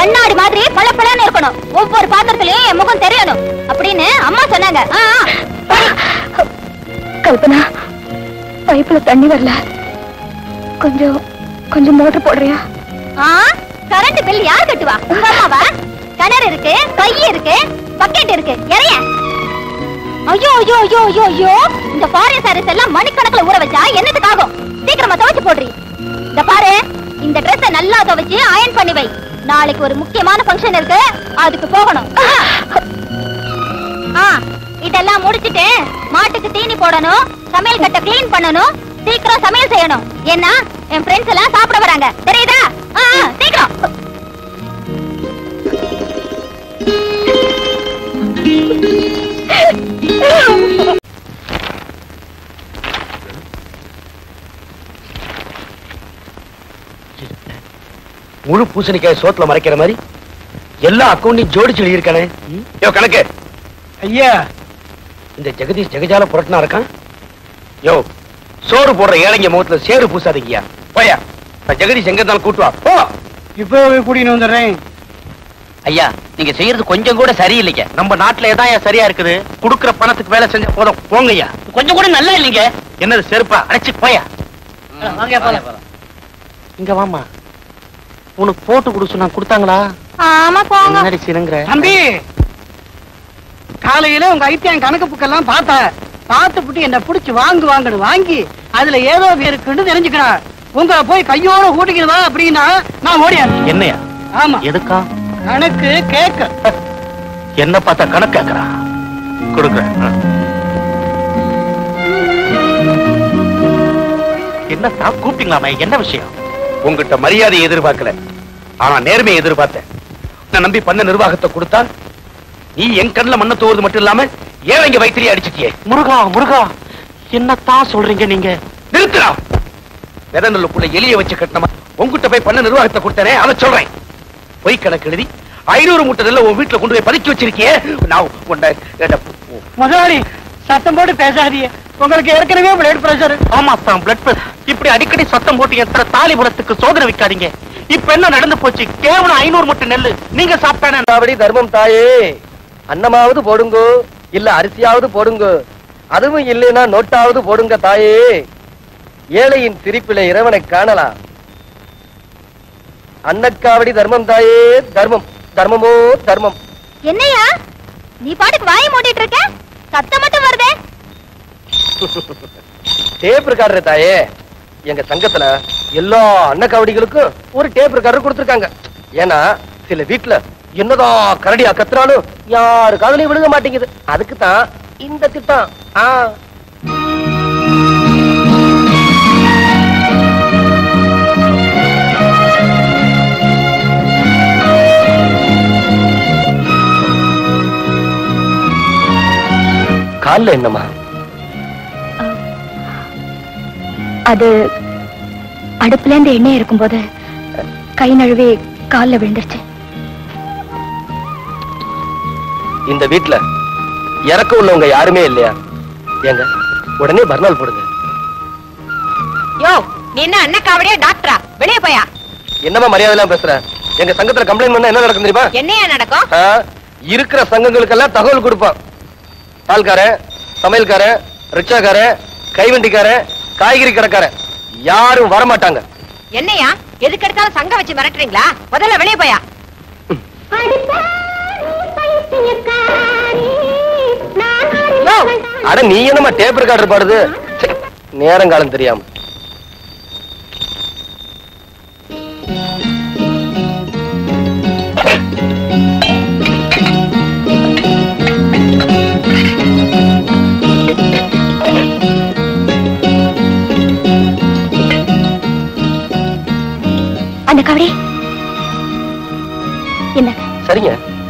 கண்ணாடி மாதிரி பளபளன்னு இருக்கணும் ஒவ்வொரு பாத்திரத்திலயும் என் முகம் தெரியணும் அப்படின்னு அம்மா சொன்னாங்க ஆ, ஆ. கல்பனா பைப்புல தண்ணி வரல கொஞ்சம் கொஞ்சம் மோட்டர் போடுறியா ஆ கரண்ட் பில் யார் கட்டுவா உங்க அம்மாவா கிணறு இருக்கு கை இருக்கு பக்கெட் இருக்கு எறைய ஐயோ ஐயோ ஐயோ ஐயோ ஐயோ இந்த ஃபாரின் சாரீஸ் எல்லாம் மணிக்கணக்குல ஊற வச்சா என்னத்துக்கு ஆகும் சீக்கிரமா துவைச்சு போடுறி இந்த பாரு இந்த Dress-அ நல்லா துவைச்சு அயன் பண்ணி வை நாளைக்கு ஒரு முக்கியமான ஃபங்க்ஷன் இருக்கு அதுக்கு போகணும் ஆ இதெல்லாம் முடிச்சிட்டு மாட்டுக்கு தீனி போடணும் சமையல் கட்டை க்ளீன் பண்ணணும் சீக்கிரம் சமையல் செய்யணும் ஏன்னா என் ஃப்ரெண்ட்ஸ் எல்லாம் சாப்பிட வராங்க தெரியுதா ஆ, ஆ, சீக்கிரம் முழு பூசணிக்காய் சோத்துல மறைக்கிற மாதிரி எல்லா அக்கௌண்டையும் ஜோடிச்சு எழுதியிருக்கானே யோ கணக்கு ஐயா இந்த ஜெகதீஷ் ஜெகஜால புரட்டனா இருக்கான் யோ சோறு போடுற ஏழைங்க முகத்துல சேறு பூசாதீங்கயா போயா நான் ஜெகதீஷ் எங்க இருந்தாலும் கூட்டு வா போ இப்போ கூட்டின்னு வந்துடுறேன் ஐயா நீங்க செய்யறது கொஞ்சம் கூட சரியில்லைங்க நம்ம நாட்டுல எதான் சரியா இருக்குது குடுக்கிற பணத்துக்கு வேலை செஞ்சா போதும் போங்கய்யா கொஞ்சம் கூட நல்லா இல்லைங்க என்னது செருப்பா அடைச்சு போயா வாங்க போலாம் இங்க வாமா உனக்கு போட்டு கொடு சொன்னா கொடுத்தாங்களா ஆமா போங்க முன்னாடி சினுங்கிற தம்பி காலையில உங்க ஐத்தியம் கணக்கு புக்கெல்லாம் பார்த்தேன் பார்த்துப்புட்டு என்ன புடிச்சு வாங்கு வாங்கணும் வாங்கி அதுல ஏதோ இருக்குன்னு தெரிஞ்சுக்கிறேன் உங்களை போய் கையோட கூட்டிக்கிறதா அப்படின்னா நான் ஓடியாரு என்னையா ஆமா எதுக்கா கணக்கு கேட்க என்ன பார்த்தா கணக்கு கேக்குறான் கொடுக்குறேன் ஆ. என்ன சாப் கூப்பிட்டீங்களாமே என்ன விஷயம் உங்ககிட்ட மரியாதையை எதிர்பார்க்கல ஆனா நேர்மையை எதிர்பார்த்தேன் நான் நம்பி பண்ண நிர்வாகத்தை கொடுத்தா நீ என் கண்ணுல மண்ண தோவது மட்டும் இல்லாம ஏழைங்க வயிற்றிலே அடிச்சிட்டியே முருகா முருகா என்னத்தான் சொல்றீங்க நீங்க நிறுத்துறா விதநல்லுக்குள்ள எலிய வச்சு கட்டணமா உங்ககிட்ட போய் பண்ண நிர்வாகத்தை கொடுத்தனே அதை சொல்றேன் பொய் கணக்கு எழுதி ஐநூறு மூட்டை நெல்லை உன் வீட்டுல கொண்டு போய் பதுக்கி வச்சிருக்கியே நான் உன்னை முதலாளி சத்தம் போட்டு பேசாதீங்க உங்களுக்கு ஏற்கனவே பிளட் பிரஷர் ஆமா தான் பிளட் இப்படி அடிக்கடி சத்தம் போட்டு எத்தனை தாலிபுரத்துக்கு சோதனை வைக்காதீங்க இப்ப என்ன நடந்து போச்சு கேவலம் ஐநூறு மூட்டை நெல்லு நீங்க சாப்பிட்டானே அப்படி தர்மம் தாயே அன்னமாவது போடுங்கோ இல்ல அரிசியாவது போடுங்கோ அதுவும் இல்லைன்னா நோட்டாவது போடுங்க தாயே ஏழையின் சிரிப்பில இறைவனை காணலாம் அன்னக்காவடி தர்மம் தாயே தர்மம் தர்மமோ தர்மம் என்னையா நீ பாட்டுக்கு வாயை மூடிட்டு இருக்க சத்தம் மட்டும் வருதே டேப் ரெக்கார்டர் தாயே எங்க சங்கத்துல எல்லா அன்னக்காவடிகளுக்கும் ஒரு டேப் ரெக்கார்டர் கொடுத்திருக்காங்க ஏன்னா சில வீட்டுல என்னதான் கரடியா கத்துறாலும் யாரு காதலையும் விழுக மாட்டேங்குது அதுக்கு தான் இந்த திட்டம் ஆ கால்ல என்னம்மா அது அடுப்புல இருந்து எண்ணெய் இருக்கும்போது அஹ், கை நழுவி கால்ல விழுந்துருச்சு இந்த வீட்ல இறக்க உள்ளவங்க யாருமே இல்லையா ஏங்க உடனே பர்னால் போடுங்க யோ நீ என்ன அண்ணக்காவடியா டாக்டரா வெளியே போயா என்னம்மா மரியாதை எல்லாம் பேசுற எங்க சங்கத்துல கம்ப்ளைண்ட் பண்ணா என்ன நடக்கும் தெரியுமா என்னையா நடக்கும் ஆ, இருக்கிற சங்கங்களுக்கெல்லாம் தகவல் கொடுப்பான் பால்காரன் சமையல்காரன் ரிக்ஷாக்காரன் கைவண்டிக்காரன் காய்கறி கடைக்காரன் யாரும் வரமாட்டாங்க என்னையா எதுக்கு எடுத்தாலும் சங்கம் வச்சு மிரட்டுறீங்களா முதல்ல வெளியே போயா யோ, அட நீ என்னம்மா டேப் ரெக்கார்டர் பாடுது ச்சே, நேரங்காலம் தெரியாம அந்த கவடி என்ன சரிங்க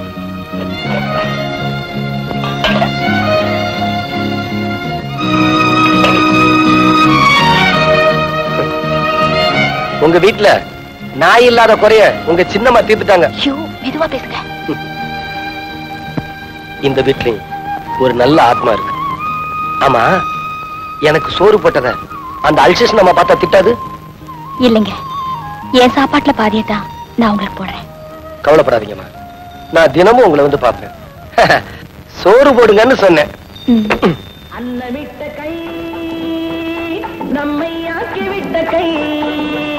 உங்க வீட்ல நாய் இல்லாத குறைய உங்க சின்னம்மா தீர்த்துட்டாங்க ஐயோ மெதுவா பேசுங்க இந்த வீட்லயும் ஒரு நல்ல ஆத்மா இருக்கு ஆமா எனக்கு சோறு போட்டத அந்த அல்சேஷன் நம்ம பார்த்தா திட்டாது இல்லைங்க என் சாப்பாட்டுல பாதியை தான் நான் உங்களுக்கு போடுறேன் கவலைப்படாதீங்கம்மா நான் தினமும் உங்களை வந்து பார்ப்பேன் சோறு போடுங்கன்னு சொன்னேன் ம். அன்னமிட்ட கை நம்மை ஆக்கிவிட்ட கை